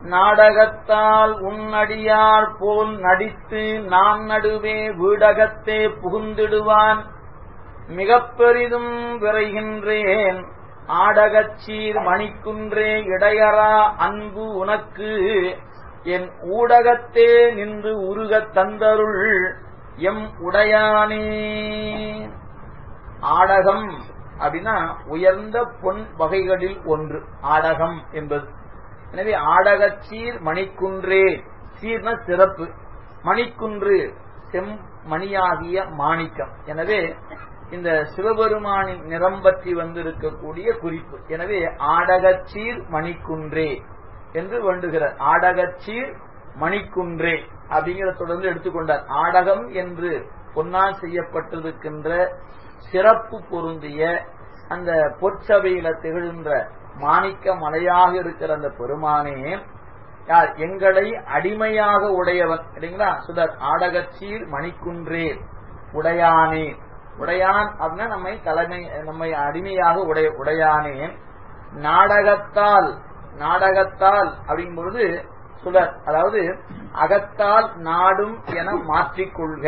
நாடகத்தால் உன்னடியார் போல் நடித்து நான் நடுவே வீடகத்தே புகுந்திடுவான் மிகப் பெரிதும் விரைகின்றேன் ஆடகச்சீர் மணிக்குன்றே இடையறா அன்பு உனக்கு என் ஊடகத்தே நின்று உருகத் தந்தருள் எம் உடையானே ஆடகம் அப்படின்னா உயர்ந்த பொன் வகைகளில் ஒன்று ஆடகம் என்பது எனவே ஆடகச்சீர் மணிக்குன்றே சீர்ன சிறப்பு மணிக்குன்று செம் மணியாகிய மாணிக்கம் எனவே இந்த சிவபெருமானின் நிறம் பற்றி வந்திருக்கக்கூடிய குறிப்பு எனவே ஆடகச்சீர் மணிக்குன்றே என்று வேண்டுகிறார் ஆடகச்சீர் மணிக்குன்றே அப்படிங்கிற தொடர்ந்து எடுத்துக்கொண்டார் ஆடகம் என்று பொன்னால் செய்யப்பட்டிருக்கின்ற சிறப்பு பொருந்திய அந்த பொற்சபையில திகழ்கின்ற மாணிக்க மலையாக இருக்கிற அந்த பெருமானே யார் எங்களை அடிமையாக உடையவன் இல்லைங்களா சுதர் ஆடகச்சீர் மணிக்குன்றே உடையானே உடையான் அப்படின்னா நம்மை தலைமை நம்மை அடிமையாக உடைய உடையானே நாடகத்தால் நாடகத்தால் அப்படிங்கும் பொழுது சுடர் அதாவது அகத்தால் நாடும் என மாற்றிக்கொள்க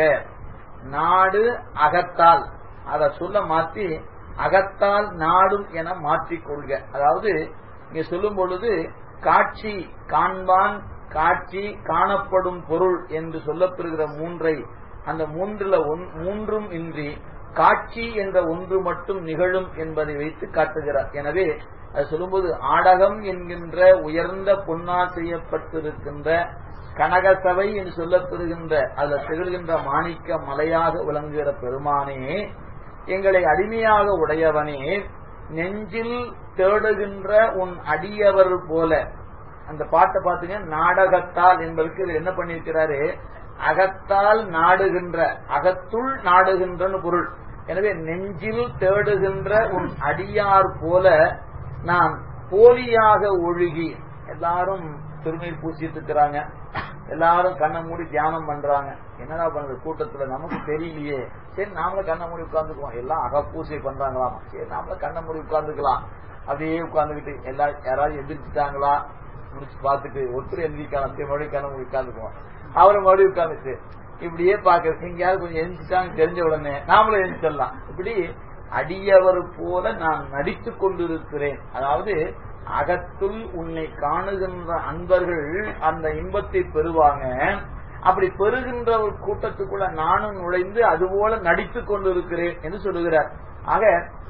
நாடு அகத்தால் அத சொல்ல மாற்றி அகத்தால் நாடும் என மாற்றிக்கொள்க அதாவது இங்க சொல்லும் பொழுது காட்சி காண்பான் காட்சி காணப்படும் பொருள் என்று சொல்லப்பெறுகிற மூன்றை அந்த மூன்றுல மூன்றும் இன்றி காட்சி என்ற ஒன்று மட்டும் நிகழும் என்பதை வைத்து காட்டுகிறார் எனவே அது சொல்லும்போது ஆடகம் என்கின்ற உயர்ந்த பொன்னால் செய்யப்பட்டிருக்கின்ற கனகசபை என்று சொல்லப்பெறுகின்ற அதில் திகழ்கின்ற மாணிக்க மலையாக விளங்குகிற பெருமானே எங்களை அடிமையாக உடையவனே நெஞ்சில் தேடுகின்ற உன் அடியவர் போல அந்த பாட்டை பார்த்துங்க நாடகத்தால் என்பதற்கு இவர் என்ன பண்ணியிருக்கிறாரு அகத்தால் நாடுகின்ற அகத்துள் நாடுகின்றன்னு பொருள் எனவே நெஞ்சில் தேடுகின்ற உன் அடியார் போல நான் போலியாக ஒழுகி எல்லாரும் திருநீர் பூசிட்டு இருக்கிறாங்க எல்லாரும் கண்ணை மூடி தியானம் பண்றாங்க என்னடா பண்றது கூட்டத்துல நமக்கு தெரியலையே சரி நாமளும் கண்ணை மூடி உட்கார்ந்துக்குவோம் எல்லாம் அகப்பூசை பண்றாங்களாமா சரி நாமளும் கண்ணை மூடி உட்கார்ந்துக்கலாம் அப்படியே உட்கார்ந்துக்கிட்டு எல்லா யாராவது எந்திரிச்சிட்டாங்களா முடிச்சு பார்த்துட்டு ஒருத்தர் எந்திரிக்கலாம் சரி மறுபடியும் கண்ணை மூடி உட்கார்ந்துக்குவோம் அவரை மறுபடியும் உட்கார்ந்துட்டு இப்படியே பாக்குறது எங்கேயாவது கொஞ்சம் எந்திரிச்சிட்டாங்க தெரிஞ்ச உடனே நாமளும் எந்திரிச்சிடலாம் இப்படி அடியவர் போல நான் நடித்துக் கொண்டிருக்கிறேன் அதாவது அகத்துள் உன்னை காணுகின்ற அன்பர்கள் அந்த இன்பத்தை பெறுவாங்க அப்படி பெறுகின்ற ஒரு கூட்டத்துக்குள்ள நானும் நுழைந்து அதுபோல நடித்துக் கொண்டிருக்கிறேன் என்று சொல்லுகிறார் ஆக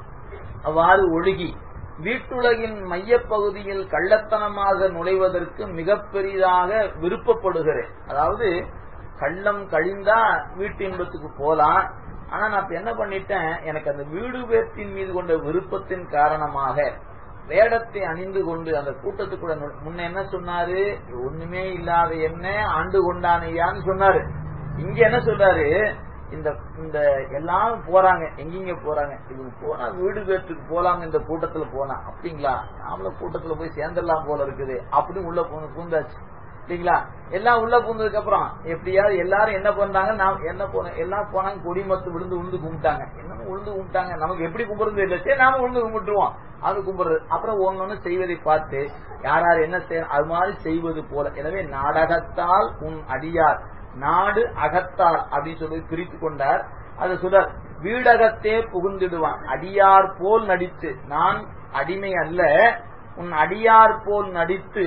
அவ்வாறு ஒழுகி வீட்டுலகின் மையப்பகுதியில் கள்ளத்தனமாக நுழைவதற்கு மிக பெரிதாக விருப்பப்படுகிறேன் அதாவது கள்ளம் கழிந்தா வீட்டு இன்பத்துக்கு போலாம் ஆனா நான் இப்ப என்ன பண்ணிட்டேன் எனக்கு அந்த வீடு பேத்தின் மீது கொண்ட விருப்பத்தின் காரணமாக வேடத்தை அணிந்து கொண்டு அந்த கூட்டத்துக்குள்ள முன்ன என்ன சொன்னாரு ஒண்ணுமே இல்லாத என்ன ஆண்டு கொண்டானையான்னு சொன்னாரு இங்க என்ன சொல்றாரு இந்த இந்த எல்லாரும் போறாங்க எங்கெங்க போறாங்க இவங்க போனா வீடு பேத்துக்கு போலாம் இந்த கூட்டத்துல போனா அப்படிங்களா நாமளும் கூட்டத்துல போய் சேர்ந்துடலாம் போல இருக்குது அப்படின்னு உள்ள பூந்து பூந்தாச்சு இல்லைங்களா எல்லாம் உள்ள பூந்ததுக்கு அப்புறம் எப்படியாவது எல்லாரும் என்ன பண்றாங்க நாம் என்ன போன எல்லாம் போனாங்க கொடி மத்து விழுந்து உழுந்து கும்பிட்டாங்க என்ன உழுந்து கும்பிட்டாங்க நமக்கு எப்படி கும்பிடுறது இல்லை சரி நாம உழுந்து கும்பிட்டுருவோம் அது கும்பிடுறது அப்புறம் ஒன்னொன்னு செய்வதை பார்த்து யார் யார் என்ன செய்ய அது மாதிரி செய்வது போல எனவே நாடகத்தால் உன் அடியார் நாடு அகத்தால் அப்படின்னு சொல்லி பிரித்து கொண்டார் அது சுடர் வீடகத்தே புகுந்திடுவான் அடியார் போல் நடித்து நான் அடிமை அல்ல உன் அடியார் போல் நடித்து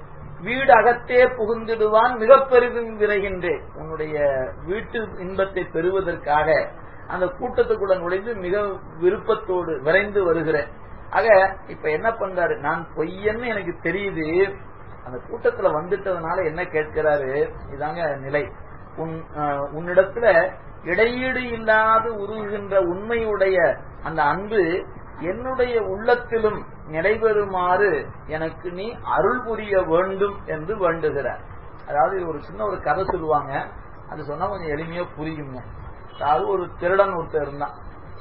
வீடு அகத்தே புகுந்திடுவான் மிக பெரிதும் விரைகின்றேன் உன்னுடைய வீட்டு இன்பத்தை பெறுவதற்காக அந்த கூட்டத்துக்குள்ள நுழைந்து மிக விருப்பத்தோடு விரைந்து வருகிறேன் ஆக இப்ப என்ன பண்றாரு நான் பொய்யன்னு எனக்கு தெரியுது அந்த கூட்டத்துல வந்துட்டதுனால என்ன கேட்கிறாரு இதாங்க நிலை உன் உன்னிடத்துல இடையீடு இல்லாது உருகுகின்ற உண்மையுடைய அந்த அன்பு என்னுடைய உள்ளத்திலும் நடைபெறுமாறு எனக்கு நீ அருள் புரிய வேண்டும் என்று வேண்டுகிறார் அதாவது ஒரு சின்ன ஒரு கதை சொல்லுவாங்க அது சொன்னா கொஞ்சம் எளிமையா புரியுங்க அதாவது ஒரு திருடன் ஒருத்தர் இருந்தான்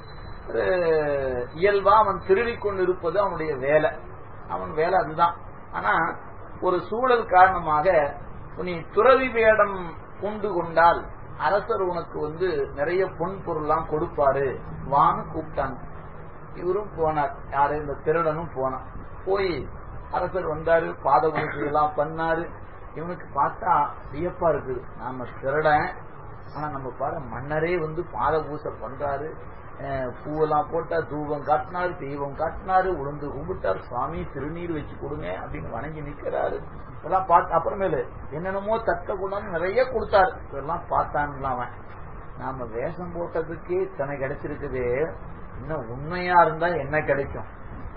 இயல்பா அவன் திருடி கொண்டு இருப்பது அவனுடைய வேலை அவன் வேலை அதுதான் ஆனா ஒரு சூழல் காரணமாக நீ துறவி வேடம் கொண்டு கொண்டால் அரசர் உனக்கு வந்து நிறைய பொன் பொருள்லாம் கொடுப்பாரு வான்னு கூப்பிட்டாங்க இவரும் போனார் யாரு இந்த திருடனும் போனான் போய் அரசர் வந்தாரு பாத பூஜை எல்லாம் பண்ணாரு இவனுக்கு பார்த்தா வியப்பா இருக்குது நாம திருடன் ஆனா நம்ம பாரு மன்னரே வந்து பாத பூசை பண்றாரு அஹ் பூவெல்லாம் போட்டா தூபம் காட்டினாரு தெய்வம் காட்டினாரு உளுந்து கும்பிட்டாரு சுவாமி திருநீர் வச்சு கொடுங்க அப்படின்னு வணங்கி நிக்கிறாரு இதெல்லாம் பார்த்து அப்புறமேலு என்னென்னமோ தட்ட குணம் நிறைய கொடுத்தாரு இதெல்லாம் பார்த்தான்லாம் அவன் நாம வேஷம் போட்டதுக்கே இத்தனை கிடைச்சிருக்குது இன்னும் உண்மையா இருந்தா என்ன கிடைக்கும்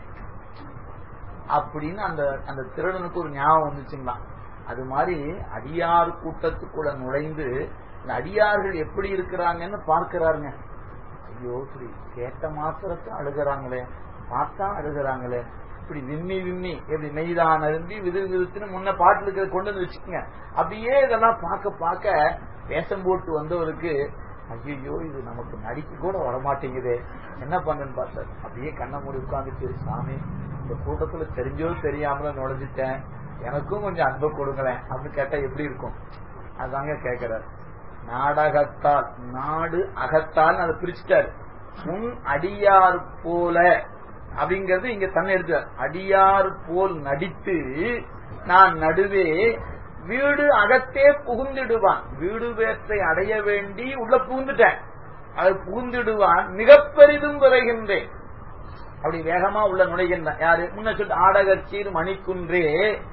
அப்படின்னு அந்த அந்த திருடனுக்கு ஒரு ஞாபகம் வந்துச்சுங்களா அது மாதிரி அடியார் கூட்டத்துக்குள்ள நுழைந்து இந்த அடியார்கள் எப்படி இருக்கிறாங்கன்னு பார்க்கிறாருங்க ஐயோ இப்படி கேட்ட மாத்திரத்தை அழுகிறாங்களே பார்த்தா அழுகிறாங்களே இப்படி விம்மி விம்மி எப்படி மெய்தான் அரும்பி விது விதுத்துன்னு முன்ன பாட்டுல இருக்கிறத கொண்டு வந்து வச்சுக்கோங்க அப்படியே இதெல்லாம் பார்க்க பார்க்க வேஷம் போட்டு வந்தவருக்கு ஐயோ இது நமக்கு நடிக்க கூட வரமாட்டேங்குதே என்ன பண்ணுன்னு பார்த்தார் அப்படியே கண்ணை மூடி உட்காந்துச்சு சாமி இந்த கூட்டத்துல தெரிஞ்சோ தெரியாமல நுழைஞ்சிட்டேன் எனக்கும் கொஞ்சம் அன்பு கொடுங்களேன் அப்படின்னு கேட்டா எப்படி இருக்கும் அதாங்க கேட்கிறார் நாடகத்தால் நாடு அகத்தால் அதை பிரிச்சுட்டாரு உன் அடியார் போல அப்படிங்கறது இங்க தன்னை எடுத்தார் அடியார் போல் நடித்து நான் நடுவே வீடு அகத்தே புகுந்திடுவான் வீடு வேற்றை அடைய வேண்டி உள்ள புகுந்துட்டேன் அது புகுந்திடுவான் மிக பெரிதும் விரைகின்றேன் அப்படி வேகமா உள்ள நுழைகின்றான் யாரு முன்ன சொல்லி ஆடகச்சீர் மணிக்குன்றே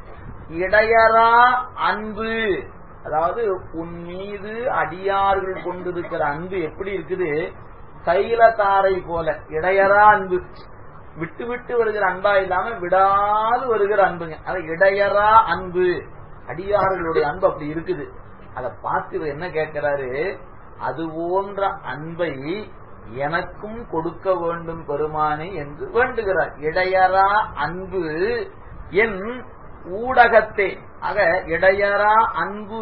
இடையரா அன்பு அதாவது உன் மீது அடியார்கள் கொண்டிருக்கிற அன்பு எப்படி இருக்குது தைலதாரை போல இடையரா அன்பு விட்டு விட்டு வருகிற அன்பா இல்லாம விடாது வருகிற அன்புங்க அது இடையரா அன்பு அடியார்களுடைய அன்பு அப்படி இருக்குது அதை பார்த்து இவர் என்ன கேட்கிறாரு அது போன்ற அன்பை எனக்கும் கொடுக்க வேண்டும் பெருமானே என்று வேண்டுகிறார் இடையரா அன்பு என் ஊடகத்தே ஆக இடையரா அன்பு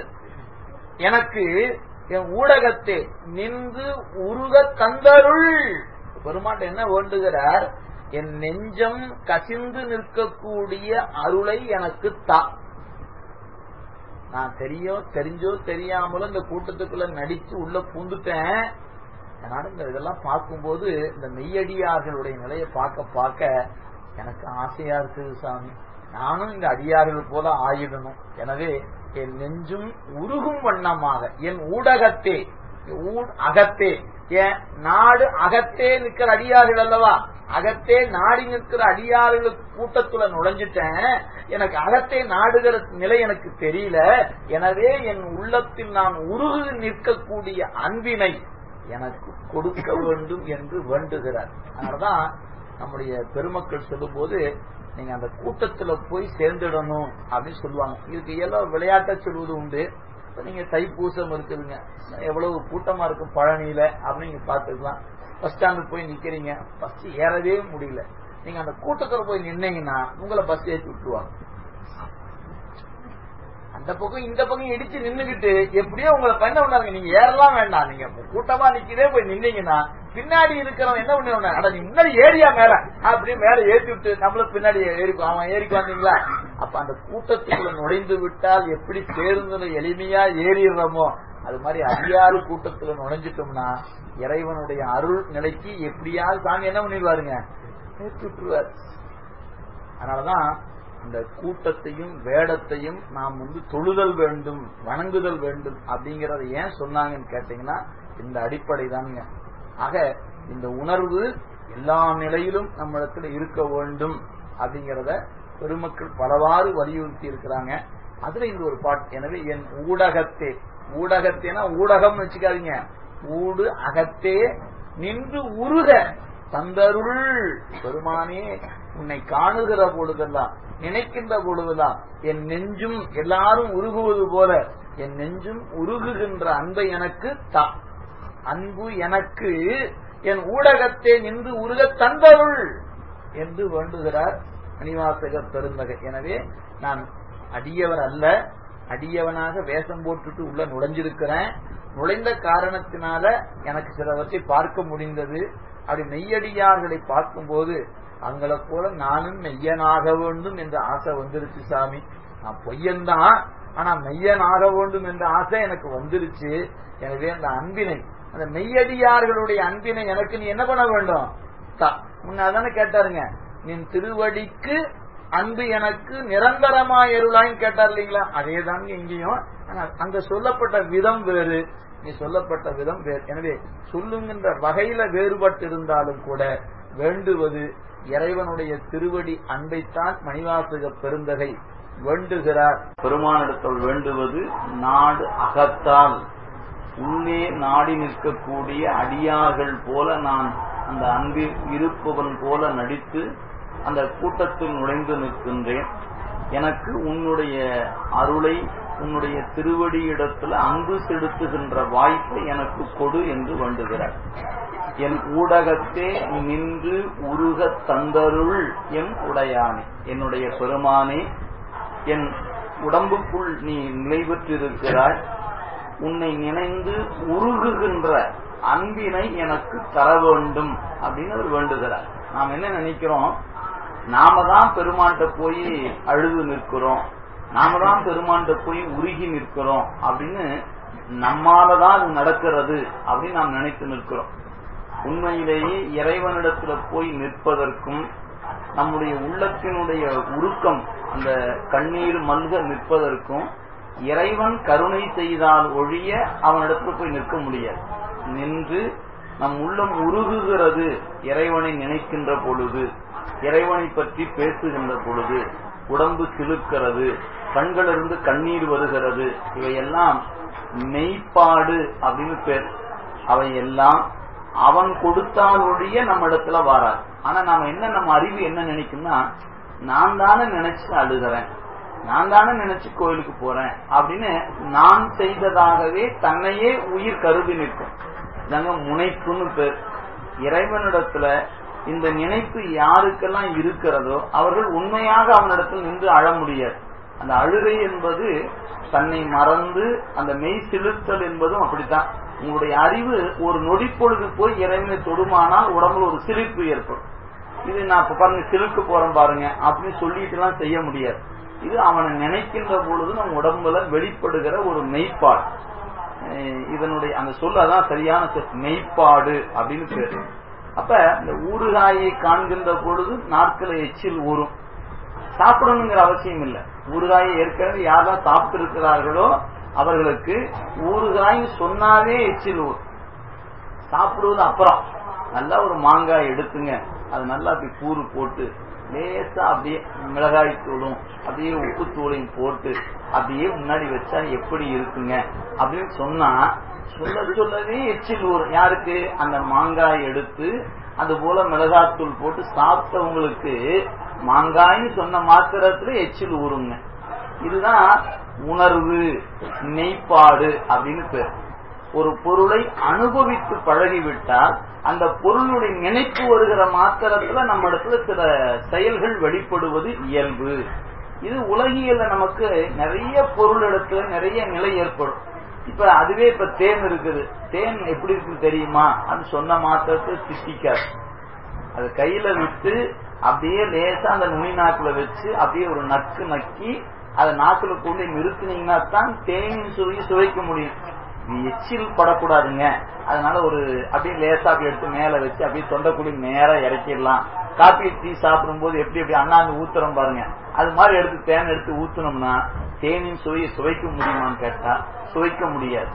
எனக்கு என் ஊடகத்தே நின்று உருக தந்தருள் பெருமாட்ட என்ன வேண்டுகிறார் என் நெஞ்சம் கசிந்து நிற்கக்கூடிய அருளை எனக்கு தா நான் தெரியோ தெரிஞ்சோ தெரியாமலோ இந்த கூட்டத்துக்குள்ள நடிச்சு உள்ள பூந்துட்டேன் அதனால இந்த இதெல்லாம் பார்க்கும்போது இந்த மெய்யடியார்களுடைய நிலையை பார்க்க பார்க்க எனக்கு ஆசையா இருக்குது சாமி நானும் இந்த அடியார்கள் போல ஆயிடணும் எனவே என் நெஞ்சும் உருகும் வண்ணமாக என் ஊடகத்தே அகத்தே என் நாடு அகத்தே நிற்கிற அடியார்கள் அல்லவா அகத்தே நாடி நிற்கிற அடியார்களுக்கு கூட்டத்துல நுழைஞ்சிட்டேன் எனக்கு அகத்தே நாடுகிற நிலை எனக்கு தெரியல எனவே என் உள்ளத்தில் நான் உருகு நிற்கக்கூடிய அன்பினை எனக்கு கொடுக்க வேண்டும் என்று வேண்டுகிறார் அதனாலதான் நம்முடைய பெருமக்கள் சொல்லும் போது நீங்க அந்த கூட்டத்துல போய் சேர்ந்துடணும் அப்படின்னு சொல்லுவாங்க இதுக்கு எல்லாம் விளையாட்ட சொல்வது உண்டு இப்ப நீங்க தைப்பூசம் இருக்குதுங்க எவ்வளவு கூட்டமா இருக்கும் பழனியில அப்படின்னு நீங்க பாத்துக்கலாம் பஸ் ஸ்டாண்டு போய் நிக்கிறீங்க பஸ் ஏறவே முடியல நீங்க அந்த கூட்டத்துல போய் நின்னீங்கன்னா உங்களை பஸ் ஏற்றி விட்டுருவாங்க அந்த பக்கம் இந்த பக்கம் இடிச்சு நின்னுகிட்டு எப்படியோ உங்களை பண்ண விடாங்க நீங்க ஏறலாம் வேண்டாம் நீங்க கூட்டமா நிக்கிறே போய் நின்னீங்கன்னா பின்னாடி இருக்கிறவன் என்ன பண்ண அட நீ முன்னாடி ஏரியா மேல அப்படியே மேல ஏற்றி விட்டு நம்மளும் பின்னாடி ஏறிக்கும் அவன் ஏறிக்கு வந்தீங்களா அப்ப அந்த கூட்டத்துக்குள்ள நுழைந்து விட்டால் எப்படி பேருந்துல எளிமையா ஏறிடுறோமோ அது மாதிரி அதிகார கூட்டத்துல நுழைஞ்சிட்டோம்னா இறைவனுடைய அருள் நிலைக்கு எப்படியாவது சாமி என்ன பண்ணிடுவாருங்க ஏற்றி விட்டுருவாரு அதனாலதான் அந்த கூட்டத்தையும் வேடத்தையும் நாம் வந்து தொழுதல் வேண்டும் வணங்குதல் வேண்டும் அப்படிங்கறத ஏன் சொன்னாங்கன்னு கேட்டீங்கன்னா இந்த அடிப்படை தானுங்க ஆக இந்த உணர்வு எல்லா நிலையிலும் நம்மிடத்துல இருக்க வேண்டும் அப்படிங்கறத பெருமக்கள் பலவாறு வலியுறுத்தி இருக்கிறாங்க அதுல இந்த ஒரு பாட்டு எனவே என் ஊடகத்தே ஊடகத்தேனா ஊடகம் வச்சுக்காதீங்க ஊடு அகத்தே நின்று உருக தந்தருள் பெருமானே உன்னை காணுகிற பொழுதெல்லாம் நினைக்கின்ற பொழுதுதான் என் நெஞ்சும் எல்லாரும் உருகுவது போல என் நெஞ்சும் உருகுகின்ற அன்பை எனக்கு தா அன்பு எனக்கு என் ஊடகத்தை நின்று உருக தந்தருள் என்று வேண்டுகிறார் மணிவாசகர் பெருந்தகை எனவே நான் அடியவன் அல்ல அடியவனாக வேஷம் போட்டுட்டு உள்ள நுழைஞ்சிருக்கிறேன் நுழைந்த காரணத்தினால எனக்கு சிலவற்றை பார்க்க முடிந்தது அப்படி மெய்யடியார்களை பார்க்கும்போது அவங்களை போல நானும் மெய்யனாக வேண்டும் என்ற ஆசை வந்துருச்சு சாமி நான் பொய்யன்தான் ஆனா மெய்யனாக வேண்டும் என்ற ஆசை எனக்கு வந்துருச்சு எனவே அந்த அன்பினை அந்த மெய்யடியார்களுடைய அன்பினை எனக்கு நீ என்ன பண்ண வேண்டும் முன்னாதானே கேட்டாருங்க நின் திருவடிக்கு அன்பு எனக்கு நிரந்தரமாய் எருளாயின்னு கேட்டார் இல்லைங்களா அதே தாங்க இங்கேயும் ஆனா அங்க சொல்லப்பட்ட விதம் வேறு நீ சொல்லப்பட்ட விதம் வேறு எனவே சொல்லுங்கின்ற வகையில வேறுபட்டு இருந்தாலும் கூட வேண்டுவது இறைவனுடைய திருவடி அன்பைத்தான் மணிவாசக பெருந்தகை வேண்டுகிறார் பெருமானிடத்தில் வேண்டுவது நாடு அகத்தால் உள்ளே நாடி நிற்கக்கூடிய அடியார்கள் போல நான் அந்த அன்பில் இருப்பவன் போல நடித்து அந்த கூட்டத்தில் நுழைந்து நிற்கின்றேன் எனக்கு உன்னுடைய அருளை உன்னுடைய திருவடியிடத்தில் அன்பு செலுத்துகின்ற வாய்ப்பை எனக்கு கொடு என்று வேண்டுகிறார் என் ஊடகத்தே நின்று உருக தந்தருள் என் உடையானே என்னுடைய பெருமானே என் உடம்புக்குள் நீ நிலை பெற்றிருக்கிறாய் உன்னை நினைந்து உருகுகின்ற அன்பினை எனக்கு தர வேண்டும் அப்படின்னு அவர் வேண்டுகிறார் நாம் என்ன நினைக்கிறோம் நாம தான் பெருமான்கிட்ட போய் அழுது நிற்கிறோம் நாம தான் பெருமான்கிட்ட போய் உருகி நிற்கிறோம் அப்படின்னு நம்மாலதான் அது நடக்கிறது அப்படின்னு நாம் நினைத்து நிற்கிறோம் உண்மையிலேயே இறைவனிடத்துல போய் நிற்பதற்கும் நம்முடைய உள்ளத்தினுடைய உருக்கம் அந்த கண்ணீர் மல்க நிற்பதற்கும் இறைவன் கருணை செய்தால் ஒழிய அவனிடத்துல போய் நிற்க முடியாது நின்று நம் உள்ளம் உருகுகிறது இறைவனை நினைக்கின்ற பொழுது இறைவனை பற்றி பேசுகின்ற பொழுது உடம்பு சிலுக்கிறது கண்களிலிருந்து கண்ணீர் வருகிறது இவையெல்லாம் மெய்ப்பாடு அப்படின்னு பேர் அவை எல்லாம் அவன் கொடுத்தால் ஒழிய நம்ம இடத்துல வராது ஆனா நாம என்ன நம்ம அறிவு என்ன நினைக்கும்னா நான் தானே நினைச்சு அழுகிறேன் நான் தானே நினைச்சு கோயிலுக்கு போறேன் அப்படின்னு நான் செய்ததாகவே தன்னையே உயிர் கருதி நிற்கும் இதாங்க முனைப்புன்னு பேர் இறைவனிடத்துல இந்த நினைப்பு யாருக்கெல்லாம் இருக்கிறதோ அவர்கள் உண்மையாக அவனிடத்தில் நின்று அழ முடியாது அந்த அழுகை என்பது தன்னை மறந்து அந்த மெய் சிலுத்தல் என்பதும் அப்படித்தான் உங்களுடைய அறிவு ஒரு நொடி பொழுது போய் இறைவனை தொடுமானால் உடம்புல ஒரு சிலிர்ப்பு ஏற்படும் இது நான் இப்ப பாருங்க சிலுக்கு போறேன் பாருங்க அப்படின்னு சொல்லிட்டு எல்லாம் செய்ய முடியாது இது அவனை நினைக்கின்ற பொழுது நம் உடம்புல வெளிப்படுகிற ஒரு மெய்ப்பாடு இதனுடைய அந்த சொல் அதான் சரியான சொல் மெய்ப்பாடு அப்படின்னு பேரு அப்ப இந்த ஊறுகாயை காண்கின்ற பொழுது நாட்கள எச்சில் ஊறும் சாப்பிடணுங்கிற அவசியம் இல்லை ஊறுகாயை ஏற்கனவே யாரெல்லாம் சாப்பிட்டு இருக்கிறார்களோ அவர்களுக்கு ஊறுகாய் சொன்னாவே எச்சில் ஊறும் சாப்பிடுவது அப்புறம் நல்லா ஒரு மாங்காய் எடுத்துங்க அது நல்லா அப்படி கூறு போட்டு லேசா அப்படியே மிளகாய் தூளும் அப்படியே உப்பு தூளையும் போட்டு அப்படியே முன்னாடி வச்சா எப்படி இருக்குங்க அப்படின்னு சொன்னா சொல்ல சொல்லவே எச்சில் ஊறும் யாருக்கு அந்த மாங்காய் எடுத்து அது போல மிளகாத்தூள் போட்டு சாப்பிட்டவங்களுக்கு மாங்காய்னு சொன்ன மாத்திரத்துல எச்சில் ஊறுங்க இதுதான் உணர்வு மெய்ப்பாடு அப்படின்னு பேர் ஒரு பொருளை அனுபவித்து பழகிவிட்டால் அந்த பொருளுடைய நினைப்பு வருகிற மாத்திரத்துல நம்ம இடத்துல சில செயல்கள் வெளிப்படுவது இயல்பு இது உலகியல்ல நமக்கு நிறைய பொருள் இடத்துல நிறைய நிலை ஏற்படும் இப்ப அதுவே இப்ப தேன் இருக்குது தேன் எப்படி இருக்குன்னு தெரியுமா அது சொன்ன மாத்திரத்தை சித்திக்காது அது கையில விட்டு அப்படியே லேசா அந்த நுனி நாக்குல வச்சு அப்படியே ஒரு நக்கு நக்கி அதை நாக்குல கொண்டு நிறுத்தினீங்கன்னா தான் தேனின் சுவையை சுவைக்க முடியும் இது எச்சில் படக்கூடாதுங்க அதனால ஒரு அப்படியே லேசா அப்படி எடுத்து மேல வச்சு அப்படியே தொண்டைக்குடி நேரா இறக்கிடலாம் காப்பி டீ சாப்பிடும் போது எப்படி எப்படி அண்ணாந்து ஊத்துறோம் பாருங்க அது மாதிரி எடுத்து தேன் எடுத்து ஊத்துனோம்னா தேனின் சுவையை சுவைக்க முடியுமான்னு கேட்டா சுவைக்க முடியாது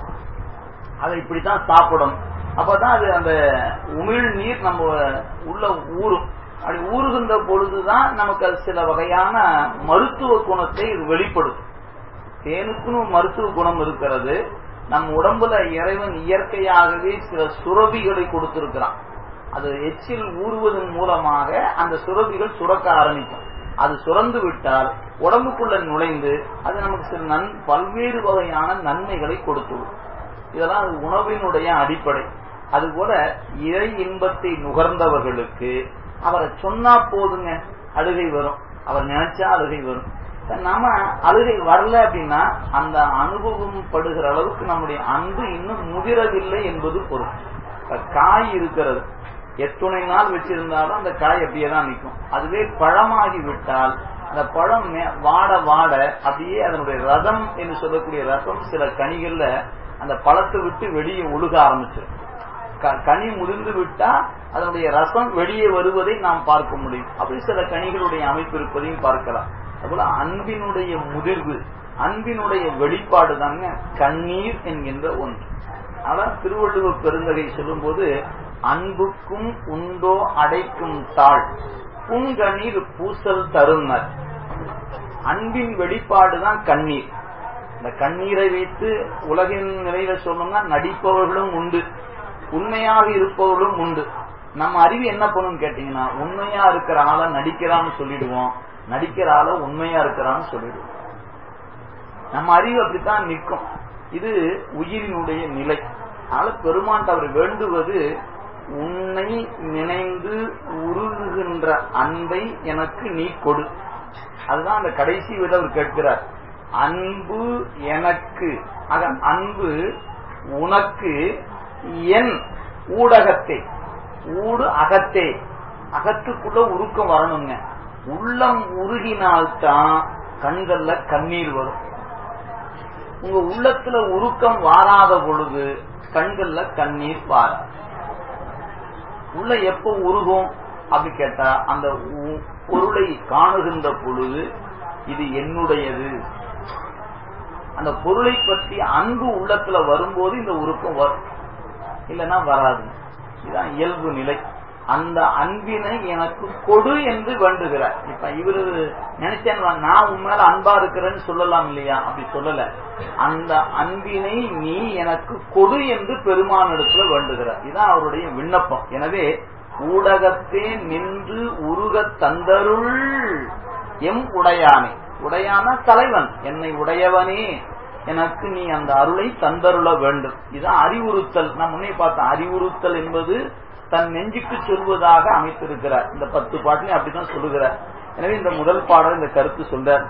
அதை இப்படித்தான் சாப்பிடணும் அப்பதான் அது அந்த உமிழ் நீர் நம்ம உள்ள ஊறும் அப்படி ஊறுகின்ற பொழுதுதான் நமக்கு அது சில வகையான மருத்துவ குணத்தை இது வெளிப்படுத்தும் தேனுக்குன்னு மருத்துவ குணம் இருக்கிறது நம் உடம்புல இறைவன் இயற்கையாகவே சில சுரபிகளை கொடுத்திருக்கிறான் அது எச்சில் ஊறுவதன் மூலமாக அந்த சுரபிகள் சுரக்க ஆரம்பிக்கும் அது சுரந்து விட்டால் உடம்புக்குள்ள நுழைந்து அது நமக்கு சில நன் பல்வேறு வகையான நன்மைகளை கொடுத்துவிடும் இதெல்லாம் அது உணவினுடைய அடிப்படை அதுபோல இறை இன்பத்தை நுகர்ந்தவர்களுக்கு அவரை சொன்னா போதுங்க அழுகை வரும் அவர் நினைச்சா அழுகை வரும் நாம அழுகை வரல அப்படின்னா அந்த அனுபவம் படுகிற அளவுக்கு நம்முடைய அன்பு இன்னும் முதிரவில்லை என்பது பொருள் காய் இருக்கிறது எத்துணை நாள் வச்சிருந்தாலும் அந்த காய் அப்படியே தான் நிற்கும் அதுவே பழமாகி விட்டால் அந்த பழம் வாட வாட அப்படியே அதனுடைய ரதம் என்று சொல்லக்கூடிய ரசம் சில கனிகள்ல அந்த பழத்தை விட்டு வெளியே ஒழுக ஆரம்பிச்சிடும் கனி முதிர்ந்து விட்டா அதனுடைய ரசம் வெளியே வருவதை நாம் பார்க்க முடியும் அப்படி சில கனிகளுடைய அமைப்பு இருப்பதையும் பார்க்கலாம் அதுபோல அன்பினுடைய முதிர்வு அன்பினுடைய வெளிப்பாடு தாங்க கண்ணீர் என்கின்ற ஒன்று அதான் திருவள்ளுவர் பெருந்தகை சொல்லும் போது அன்புக்கும் உண்டோ அடைக்கும் தாழ் புங்கண்ணீர் பூசல் தருணர் அன்பின் வெளிப்பாடு தான் கண்ணீர் இந்த கண்ணீரை வைத்து உலகின் நிலையில சொல்லணும்னா நடிப்பவர்களும் உண்டு உண்மையாக இருப்பவர்களும் உண்டு நம்ம அறிவு என்ன பண்ணும் கேட்டீங்கன்னா உண்மையா இருக்கிற ஆளை நடிக்கிறான்னு சொல்லிடுவோம் நடிக்கிற ஆளை உண்மையா இருக்கிறான்னு சொல்லிடுவோம் நம்ம அறிவு அப்படித்தான் நிற்கும் இது உயிரினுடைய நிலை அதனால பெருமான் அவர் வேண்டுவது உன்னை நினைந்து உருகுகின்ற அன்பை எனக்கு நீ கொடு அதுதான் அந்த கடைசி விட அவர் கேட்கிறார் அன்பு எனக்கு ஆக அன்பு உனக்கு என் ஊடகத்தை ஊடு அகத்தே அகத்துக்குள்ள உருக்கம் வரணுங்க உள்ளம் உருகினால்தான் கண்கள்ல கண்ணீர் வரும் உங்க உள்ளத்துல உருக்கம் வாராத பொழுது கண்கள்ல கண்ணீர் வாராது உள்ள எப்ப உருகும் அப்படி கேட்டா அந்த பொருளை காணுகின்ற பொழுது இது என்னுடையது அந்த பொருளை பற்றி அன்பு உள்ளத்துல வரும்போது இந்த உருக்கம் வரும் இல்லைன்னா வராது இதுதான் இயல்பு நிலை அந்த அன்பினை எனக்கு கொடு என்று வேண்டுகிறார் இப்ப இவரு நினைச்சேன் நான் உன் மேல அன்பா இருக்கிறேன்னு சொல்லலாம் இல்லையா அப்படி சொல்லல அந்த அன்பினை நீ எனக்கு கொடு என்று பெருமானிடத்துல வேண்டுகிறார் இதுதான் அவருடைய விண்ணப்பம் எனவே ஊடகத்தே நின்று உருக தந்தருள் எம் உடையானே உடையான தலைவன் என்னை உடையவனே எனக்கு நீ அந்த அருளை தந்தருள வேண்டும் இதுதான் அறிவுறுத்தல் நான் முன்னே பார்த்தேன் அறிவுறுத்தல் என்பது தன் நெஞ்சுக்கு சொல்வதாக அமைத்திருக்கிறார் இந்த பத்து பாட்டிலையும் அப்படிதான் சொல்லுகிறார் எனவே இந்த முதல் பாடல் இந்த கருத்து சொல்றார்